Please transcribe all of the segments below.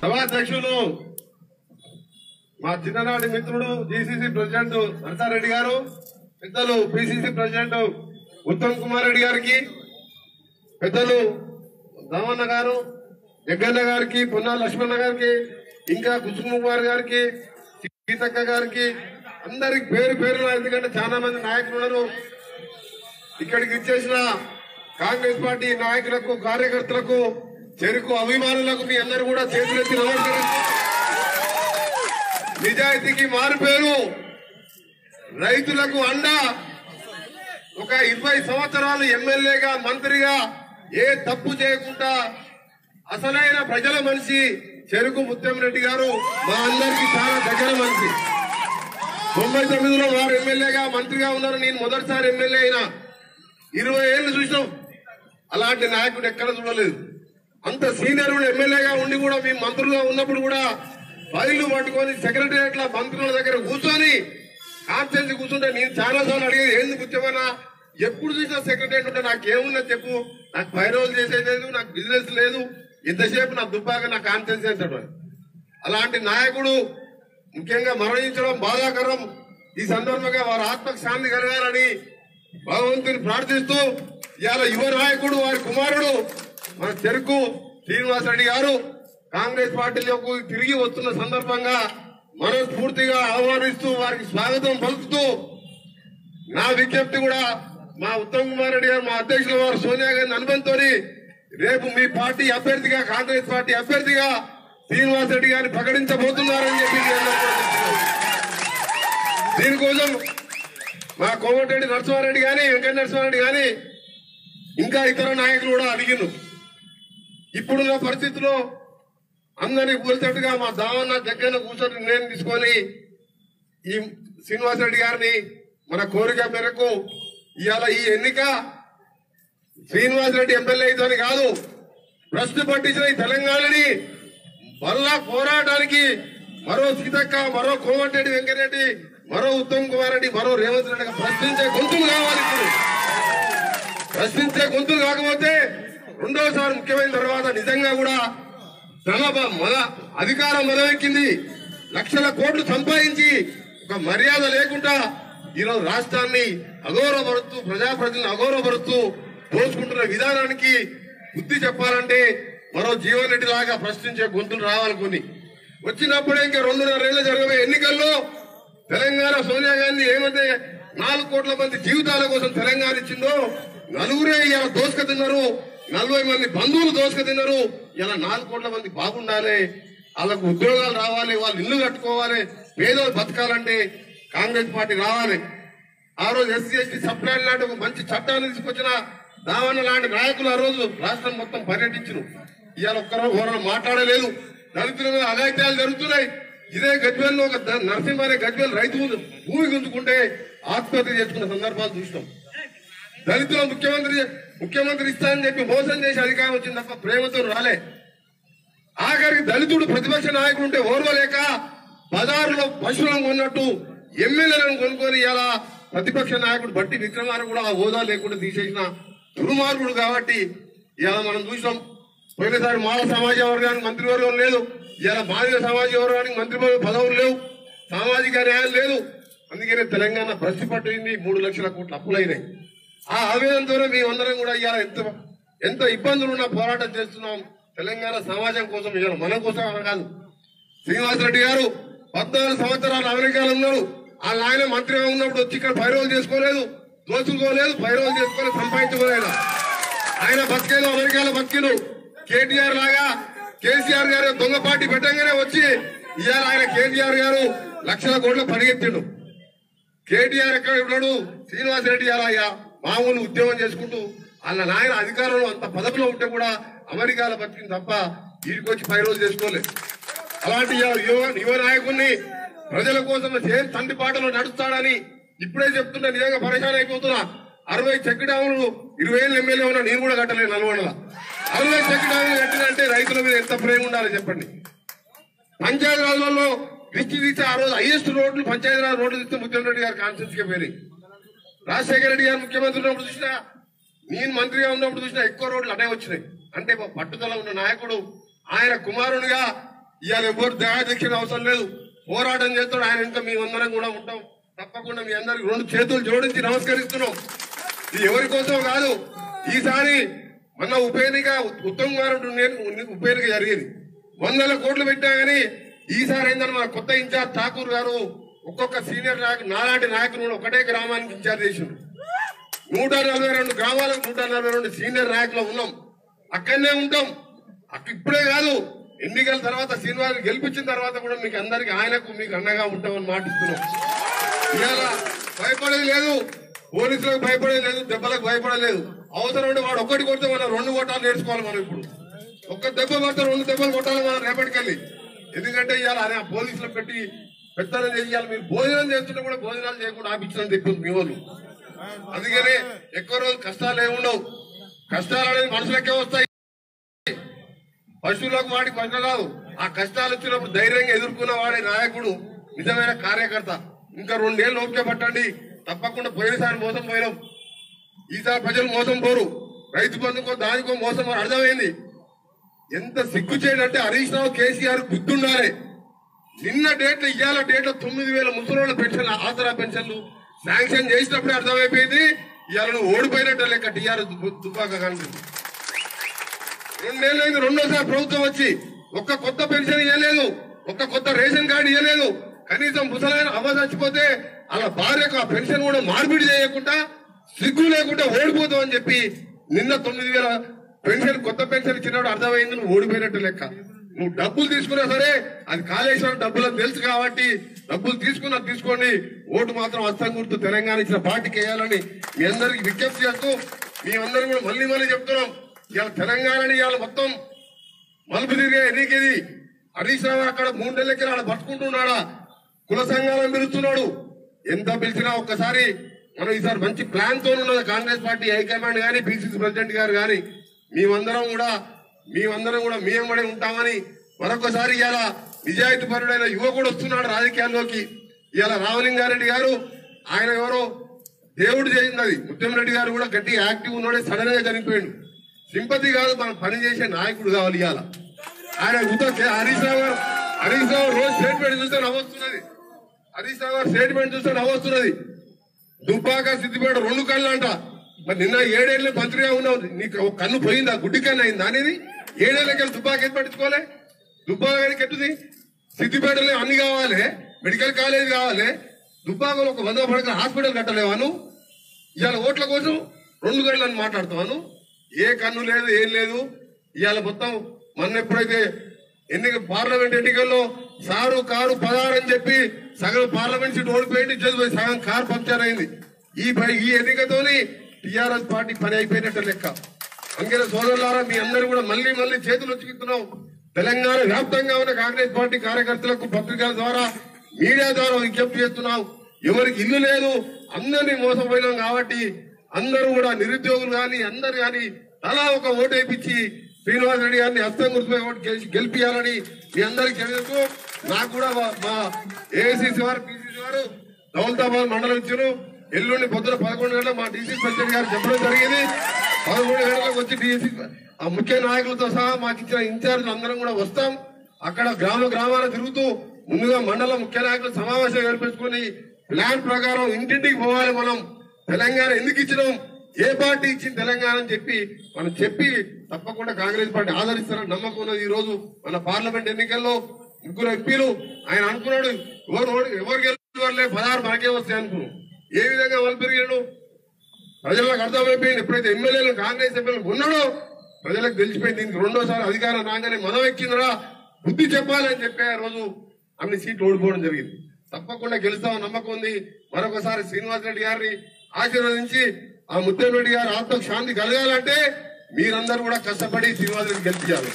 సభాధ్యక్షులు మా చిన్ననాటి మిత్రుడు జీసీసీ ప్రెసిడెంట్ నరసారెడ్డి గారు పెద్దలు పిసిసి ప్రెసిడెంట్ ఉత్తమ్ కుమార్ రెడ్డి గారికి పెద్దలు దామన్న గారు జగ్గన్న గారికి పొన్నా లక్ష్మణ గారికి ఇంకా కుసుమ కుమార్ గారికి సీతక్క గారికి అందరికి పేరు పేరు ఎందుకంటే చాలా మంది నాయకులు ఉన్నారు ఇక్కడికి ఇచ్చేసిన కాంగ్రెస్ పార్టీ నాయకులకు కార్యకర్తలకు చెరుకు అభిమానులకు మీ అందరూ కూడా చేతులెత్తి నమస్కారం నిజాయితీకి మారు పేరు రైతులకు అండ ఒక ఇరవై సంవత్సరాలు ఎమ్మెల్యేగా మంత్రిగా ఏ తప్పు చేయకుండా అసలైన ప్రజల మనిషి చెరుకు ముత్యంరెడ్డి గారు మా అందరికి చాలా దగ్గర మనిషి తొంభై తొమ్మిదిలో వారు ఎమ్మెల్యేగా మంత్రిగా ఉన్నారు నేను మొదటిసారి ఎమ్మెల్యే అయినా ఇరవై ఏళ్ళు చూసినాం అలాంటి నాయకుడు ఎక్కడ చూడలేదు అంత సీనియర్ ఎమ్మెల్యేగా ఉండి కూడా మేము మంత్రులుగా ఉన్నప్పుడు కూడా ఫైళ్లు పట్టుకొని సెక్రటరియట్ మంత్రుల దగ్గర కూర్చొని కాన్ఫరెన్స్ కూర్చుంటే నేను చాలా సార్లు అడిగేది ఏంది కూర్చోమన్నా ఎప్పుడు చూసినా సెక్రటరియట్ ఉంటే నాకు ఏమున్నది చెప్పు నాకు పై రోజులు చేసేది లేదు నాకు బిజినెస్ లేదు ఇంతసేపు నా దుబ్బాక నా కాన్ఫరెన్స్ అంటాడు అలాంటి నాయకుడు ముఖ్యంగా మరణించడం బాధాకరం ఈ సందర్భంగా వారి ఆత్మకు శాంతి కలగాలని భగవంతుని ప్రార్థిస్తూ ఇవాళ యువ నాయకుడు వారి కుమారుడు మన చెరుకు శ్రీనివాసరెడ్డి గారు కాంగ్రెస్ పార్టీలోకి తిరిగి వస్తున్న సందర్భంగా మనస్ఫూర్తిగా ఆహ్వానిస్తూ వారికి స్వాగతం పలుకుతూ నా విజ్ఞప్తి కూడా మా ఉత్తమ్ కుమార్ రెడ్డి గారు మా అధ్యక్షుల వారు సోనియా గారిని అనుబంధంతో రేపు మీ పార్టీ అభ్యర్థిగా కాంగ్రెస్ పార్టీ అభ్యర్థిగా శ్రీనివాస్ రెడ్డి గారిని ప్రకటించబోతున్నారని చెప్పి మీ అందరికీ కూడా చెప్తున్నాను. దీనికోసం మా కోమటిరెడ్డి నరసింహారెడ్డి గాని వెంకట నరసింహారెడ్డి గాని ఇంకా ఇతర నాయకులు కూడా అడిగిను ఇప్పుడున్న పరిస్థితిలో అందరినీ కూల్చేట్టుగా మా దావన్న దగ్గర కూర్చొని నిర్ణయం తీసుకొని ఈ శ్రీనివాసరెడ్డి గారిని మన కోరిక మేరకు ఇవాళ ఈ ఎన్నిక శ్రీనివాసరెడ్డి ఎమ్మెల్యే అయితేని కాదు ప్రశ్న పట్టించిన ఈ తెలంగాణని మరలా పోరాటానికి మరో సీతక్క మరో కోమటిరెడ్డి వెంకటరెడ్డి మరో ఉత్తమ్ కుమార్ రెడ్డి మరో రేవంత్ రెడ్డి ప్రశ్నించే గొంతులు కావాలి ఇప్పుడు ప్రశ్నించే గొంతులు కాకపోతే రెండోసారి ముఖ్యమైన తర్వాత నిజంగా కూడా తన బ- మన అధికారం మొదలెక్కింది లక్షల కోట్లు సంపాదించి ఒక మర్యాద లేకుండా ఈరోజు రాష్ట్రాన్ని అగౌరవపరుస్తూ ప్రజాప్రతిని అగౌరవపరుస్తూ దోచుకుంటున్న విధానానికి బుద్ధి చెప్పాలంటే మరో జీవన్ రెడ్డి లాగా ప్రశ్నించే గొంతులు రావాలి కొన్ని వచ్చినప్పుడే ఇంకా రెండున్నరేళ్ల జరగబోయే ఎన్నికల్లో తెలంగాణ సోనియా గాంధీ ఏమైతే నాలుగు కోట్ల మంది జీవితాల కోసం తెలంగాణ ఇచ్చిందో నలుగురే ఇలా దోసుక తిన్నారు నలభై మంది బంధువులు దోసుక తిన్నారు ఇలా నాలుగు కోట్ల మంది బాగుండాలి వాళ్ళకు ఉద్యోగాలు రావాలి వాళ్ళు ఇల్లు కట్టుకోవాలి పేదలు బతకాలంటే కాంగ్రెస్ పార్టీ రావాలి ఆ రోజు ఎస్సీ ఎస్టీ సప్లైన్ లాంటి ఒక మంచి చట్టాన్ని తీసుకొచ్చిన రావణ లాంటి నాయకులు ఆ రోజు రాష్ట్రం మొత్తం పర్యటించరు ఇవాళ ఒక్కరో ఎవరో మాట్లాడలేదు దళితుల మీద అఘాయిత్యాలు జరుగుతున్నాయి ఇదే గజ్వేల్లో ఒక ద- నరసింహ అనే గజ్వేల్ రైతు భూమి గుంజుకుంటే ఆత్మహత్య చేసుకున్న సందర్భాలు చూసినాం దళితుల ముఖ్యమంత్రి ముఖ్యమంత్రి ఇస్తానని చెప్పి మోసం చేసి అధికారం వచ్చింది తప్ప ప్రేమతో రాలే ఆఖరికి దళితుడు ప్రతిపక్ష నాయకుడు ఉంటే ఓర్వలేక బజారులో పశువులను కొన్నట్టు ఎమ్మెల్యేలను కొనుక్కొని ఇలా ప్రతిపక్ష నాయకుడు బట్టి విక్రమార్క కూడా ఆ హోదా లేకుండా తీసేసిన దుర్మార్గుడు కాబట్టి ఇలా మనం చూసాం పోయినసారి మాల సమాజ వర్గానికి మంత్రివర్గం లేదు ఇలా బాధిత సమాజ వర్గానికి మంత్రి పదవులు లేవు సామాజిక న్యాయం లేదు అందుకనే తెలంగాణ భ్రష్టి పట్టింది మూడు లక్షల కోట్ల అప్పులైనాయి ఆ ఆవేదనతోనే మేమందరం కూడా ఇవాళ ఎంత ఎంత ఇబ్బందులు ఉన్నా పోరాటం చేస్తున్నాం తెలంగాణ సమాజం కోసం ఇవాళ మన కోసం అని కాదు శ్రీనివాసరెడ్డి గారు పద్నాలుగు సంవత్సరాలు అమెరికాలో ఉన్నాడు వాళ్ళ ఆయన మంత్రిగా ఉన్నప్పుడు వచ్చి ఇక్కడ పైరోలు చేసుకోలేదు దోచుకోలేదు పైరోలు చేసుకోలేదు సంపాదించుకోలేదు ఆయన బతికేదో అమెరికాలో బతికిను కేటీఆర్ లాగా కేసీఆర్ గారు దొంగ పార్టీ పెట్టంగానే వచ్చి ఇవాళ ఆయన కేటీఆర్ గారు లక్షల కోట్ల పరిగెత్తిండు కేటీఆర్ ఎక్కడ ఉన్నాడు శ్రీనివాసరెడ్డి అలా మామూలు ఉద్యోగం చేసుకుంటూ వాళ్ళ నాయన అధికారంలో అంత పదవిలో ఉంటే కూడా అమెరికాలో బతికింది తప్ప వీడికి వచ్చి పై రోజు చేసుకోలేదు అలాంటి యువ- యువ యువ నాయకుడిని ప్రజల కోసం సేమ్ తండ్రి పాటలో నడుస్తాడని ఇప్పుడే చెప్తుంటే నిజంగా పరేషాన్ అయిపోతున్నా అరవై చెక్ డ్యాములు ఇరవై ఏళ్ళు ఎమ్మెల్యే ఉన్నా నేను కూడా కట్టలేను నల్గొండల అరవై చెక్ డ్యాములు కట్టినంటే రైతుల మీద ఎంత ప్రేమ ఉండాలి చెప్పండి పంచాయతీ రాజులలో దిచ్చి తీసి ఆ రోజు హైయెస్ట్ రోడ్లు పంచాయతీ రాజు రోడ్లు తీస్తే ముత్యం రెడ్డి గారు కాన్ఫరెన్స్ కి పోయి రాజశేఖర రెడ్డి గారు ముఖ్యమంత్రి ఉన్నప్పుడు చూసినా నేను మంత్రిగా ఉన్నప్పుడు చూసినా ఎక్కువ రోడ్లు అటే వచ్చినాయి అంటే మా పట్టుదల ఉన్న నాయకుడు ఆయన కుమారునిగా ఇవాళ ఎవరు దయాదీక్షణ అవసరం లేదు పోరాటం చేస్తాడు ఆయన ఇంకా మీ అందరం కూడా ఉంటాం తప్పకుండా మీ అందరికి రెండు చేతులు జోడించి నమస్కరిస్తున్నాం ఇది ఎవరి కోసం కాదు ఈసారి మొన్న ఉప ఎన్నిక ఉత్తమ్ కుమార్ నేను ఉప ఎన్నిక జరిగింది వందల కోట్లు పెట్టా గానీ ఈసారి ఏంటంటే మన కొత్త ఇన్ఛార్జ్ ఠాకూర్ గారు ఒక్కొక్క సీనియర్ నాయకు నాలాంటి నాయకులు ఒకటే గ్రామానికి ఇన్ఛార్జ్ చేసిండు నూట నలభై రెండు గ్రామాలకు నూట నలభై రెండు సీనియర్ నాయకులు ఉన్నాం అక్కడనే ఉంటాం అక్క ఇప్పుడే కాదు ఎన్నికల తర్వాత శ్రీనివాస్ గెలిపించిన తర్వాత కూడా మీకు అందరికి ఆయనకు మీకు అండగా ఉంటామని మాటిస్తున్నాం ఇవాళ భయపడేది లేదు పోలీసులకు భయపడేది లేదు దెబ్బలకు భయపడలేదు అవసరం ఉంటే వాడు ఒక్కటి కొడితే మనం రెండు కొట్టాలు నేర్చుకోవాలి మనం ఇప్పుడు ఒక్క దెబ్బ కొడితే రెండు దెబ్బలు కొట్టాలి మనం రేపటికెళ్ళి ఎందుకంటే ఇవాళ ఆయన పోలీసులు పెట్టి పెత్తనం చేయాలి మీరు భోజనం చేస్తుంటే కూడా భోజనాలు చేయకుండా ఆపించడం చెప్పింది మీ వాళ్ళు అందుకనే ఎక్కువ రోజు కష్టాలు ఏముండవు కష్టాలు అనేది మనుషులకే వస్తాయి పశువులకు వాడి కొంచెం కాదు ఆ కష్టాలు వచ్చినప్పుడు ధైర్యంగా ఎదుర్కొన్న వాడే నాయకుడు నిజమైన కార్యకర్త ఇంకా రెండేళ్ళు ఓపిక పట్టండి తప్పకుండా పోయినసారి మోసం పోయినాం ఈసారి ప్రజలు మోసం పోరు రైతు బంధుకో దానికో మోసం అర్థమైంది ఎంత సిగ్గు చేయాలంటే హరీష్ రావు కేసీఆర్ గుర్తుండాలి నిన్న డేట్ ఇవాళ డేట్ తొమ్మిది వేల ముసలోళ్ళ పెన్షన్ ఆసరా పెన్షన్లు శాంక్షన్ చేసినప్పుడే అర్థమైపోయింది ఇవాళ నువ్వు ఓడిపోయినట్టు లెక్క టీఆర్ దుబ్బాక కనిపించింది రెండేళ్ళైంది రెండోసారి ప్రభుత్వం వచ్చి ఒక్క కొత్త పెన్షన్ ఇవ్వలేదు ఒక్క కొత్త రేషన్ కార్డు ఇవ్వలేదు కనీసం ముసలైన అవ్వ చచ్చిపోతే అలా భార్యకు ఆ పెన్షన్ కూడా మార్పిడి చేయకుండా సిగ్గు లేకుండా ఓడిపోతావు అని చెప్పి నిన్న తొమ్మిది వేల పెన్షన్ కొత్త పెన్షన్ ఇచ్చినప్పుడు అర్థమైంది నువ్వు ఓడిపోయినట్టు లెక్క నువ్వు డబ్బులు తీసుకున్నా సరే అది కాళేశ్వరం డబ్బులు అని తెలుసు కాబట్టి డబ్బులు తీసుకున్నా తీసుకోండి ఓటు మాత్రం అస్తం గుర్తు తెలంగాణ ఇచ్చిన పార్టీకి వేయాలని మీ అందరికి విజ్ఞప్తి చేస్తూ మీ అందరం కూడా మళ్ళీ మళ్ళీ చెప్తున్నాం ఇవాళ తెలంగాణని ఇవాళ మొత్తం మలుపు తిరిగే ఎన్నికది హరీష్ రావు అక్కడ మూడు నెలలకి ఆడ పట్టుకుంటున్నాడా కుల సంఘాలను పిలుస్తున్నాడు ఎంత పిలిచినా ఒక్కసారి మనం ఈసారి మంచి ప్లాన్ తో ఉన్నది కాంగ్రెస్ పార్టీ హైకమాండ్ గాని పిసిసి ప్రెసిడెంట్ గారు గాని మేమందరం కూడా మేమందరం కూడా మేమడే ఉంటామని మరొకసారి ఇవాళ నిజాయితీ పరుడైన యువకుడు వస్తున్నాడు రాజకీయాల్లోకి ఇవాళ రామలింగారెడ్డి గారు ఆయన ఎవరో దేవుడు చేసినది ముత్యంరెడ్డి గారు కూడా గట్టి యాక్టివ్ ఉన్నాడే సడన్ గా చనిపోయాడు సింపతి కాదు మనం పని చేసే నాయకుడు కావాలి ఇవాళ ఆయన ఉత హరీష్ రావు గారు హరీష్ రావు రోజు స్టేట్మెంట్ చూస్తే నవ్వొస్తున్నది హరీష్ రావు గారు స్టేట్మెంట్ చూస్తే నవ్వొస్తున్నది దుబ్బాక సిద్దిపేట రెండు కళ్ళు అంట మరి నిన్న ఏడేళ్ళు మంత్రిగా ఉన్నావు నీకు ఒక కన్ను పోయిందా గుడ్డి కన్ను అయిందా అనేది ఏడేళ్ళకి వెళ్ళి దుబ్బాక ఎత్తు పట్టించుకోలే దుబ్బాకానికి ఎట్టుది సిద్దిపేటలో అన్ని కావాలి మెడికల్ కాలేజ్ కావాలి దుబ్బాకలో ఒక వంద పడక హాస్పిటల్ కట్టలేవా నువ్వు ఇవాళ ఓట్ల కోసం రెండు గంటలని మాట్లాడుతాను ఏ కన్ను లేదు ఏం లేదు ఇవాళ మొత్తం మొన్న ఎప్పుడైతే ఎన్నిక పార్లమెంట్ ఎన్నికల్లో సారు కారు పదారు అని చెప్పి సగం పార్లమెంట్ సీట్ ఓడిపోయింది చదిపోయి సగం కారు పంక్చర్ అయింది ఈ ప- ఈ ఎన్నికతోని టిఆర్ఎస్ పార్టీ పని అయిపోయినట్టు లెక్క అందుకనే సోదరులారా మీ అందరూ కూడా మళ్ళీ మళ్ళీ చేతులు వచ్చుకుతున్నాం తెలంగాణ వ్యాప్తంగా ఉన్న కాంగ్రెస్ పార్టీ కార్యకర్తలకు పత్రికల ద్వారా మీడియా ద్వారా విజ్ఞప్తి చేస్తున్నాం ఎవరికి ఇల్లు లేదు అందరినీ మోసపోయినాం కాబట్టి అందరూ కూడా నిరుద్యోగులు గాని అందరు గాని తలా ఒక ఓటు వేయించి శ్రీనివాస్ రెడ్డి గారిని హస్తం గుర్తుపై ఓటు గెలిచి గెలిపియాలని మీ అందరికి తెలియదు నాకు కూడా మా- మా ఏఐసిసి వారు పిసిసి వారు దౌలతాబాద్ మండలం ఇచ్చారు ఎల్లుండి పొద్దున పదకొండు గంటలకు మా డీసీ ప్రెసిడెంట్ గారు చెప్పడం జరిగింది పదకొండు గంటలకు వచ్చి డీసీ ఆ ముఖ్య నాయకులతో సహా మాకు ఇచ్చిన ఇన్ఛార్జ్ అందరం కూడా వస్తాం అక్కడ గ్రామ గ్రామాల తిరుగుతూ ముందుగా మండల ముఖ్య నాయకులు సమావేశం ఏర్పించుకొని ప్లాన్ ప్రకారం ఇంటింటికి పోవాలి మనం తెలంగాణ ఎందుకు ఇచ్చినాం ఏ పార్టీ ఇచ్చింది తెలంగాణ అని చెప్పి మనం చెప్పి తప్పకుండా కాంగ్రెస్ పార్టీ ఆదరిస్తారని నమ్మకం ఉన్నది ఈ రోజు మన పార్లమెంట్ ఎన్నికల్లో ముగ్గురు ఎంపీలు ఆయన అనుకున్నాడు ఎవరు ఓడి- ఎవరు గెలుచుకోవాలే పదహారు మనకే వస్తాయి అనుకున్నాం ఏ విధంగా వాళ్ళు పెరిగాడు ప్రజలకు అర్థమైపోయింది ఎప్పుడైతే ఎమ్మెల్యేలు కాంగ్రెస్ ఎమ్మెల్యేలు ఉన్నాడో ప్రజలకు తెలిసిపోయింది దీనికి రెండోసారి అధికారం రాగానే మనం ఎక్కిందిరా బుద్ధి చెప్పాలని చెప్పి ఆ రోజు అన్ని సీట్లు ఓడిపోవడం జరిగింది తప్పకుండా గెలుస్తామని నమ్మకం ఉంది మరొకసారి శ్రీనివాస్ రెడ్డి గారిని ఆశీర్వదించి ఆ ముత్యం రెడ్డి గారి ఆత్మకు శాంతి కలగాలంటే మీరందరూ కూడా కష్టపడి శ్రీనివాస్ రెడ్డి గెలిపించాలి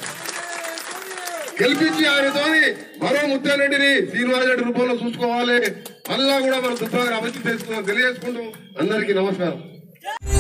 గెలిపించి ఆయనతోని మరో ముత్యారెడ్డిని శ్రీనివాస్ రెడ్డి రూపంలో చూసుకోవాలి మళ్ళా కూడా మనం దుబ్బాగా అభివృద్ధి చేసుకుందాం తెలియజేసుకుంటూ అందరికీ నమస్కారం